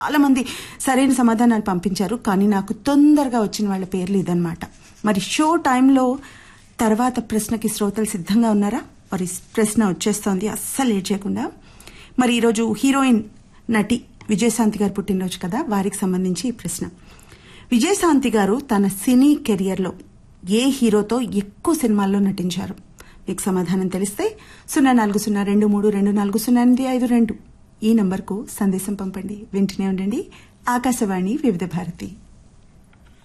చాలా మంది సరైన సమాధానాలు పంపించారు కానీ నాకు తొందరగా వచ్చిన వాళ్ళ పేర్లు ఇదన్నమాట మరి షో టైంలో తర్వాత ప్రశ్నకి శ్రోతలు సిద్ధంగా ఉన్నారా మరి ప్రశ్న వచ్చేస్తోంది అస్సలు లేట్ చేయకుండా మరి ఈరోజు హీరోయిన్ నటి విజయశాంతి గారు పుట్టినరోజు కదా వారికి సంబంధించి ఈ ప్రశ్న విజయశాంతి గారు తన సినీ కెరియర్లో ఏ హీరోతో ఎక్కువ సినిమాల్లో నటించారు మీకు సమాధానం తెలిస్తే సున్నా నాలుగు సున్నా రెండు మూడు రెండు నాలుగు సున్నా ఎనిమిది ఐదు రెండు ఈ నంబర్కు సందేశం పంపండి వింటూనే ఉండండి ఆకాశవాణి వివిధ భారతి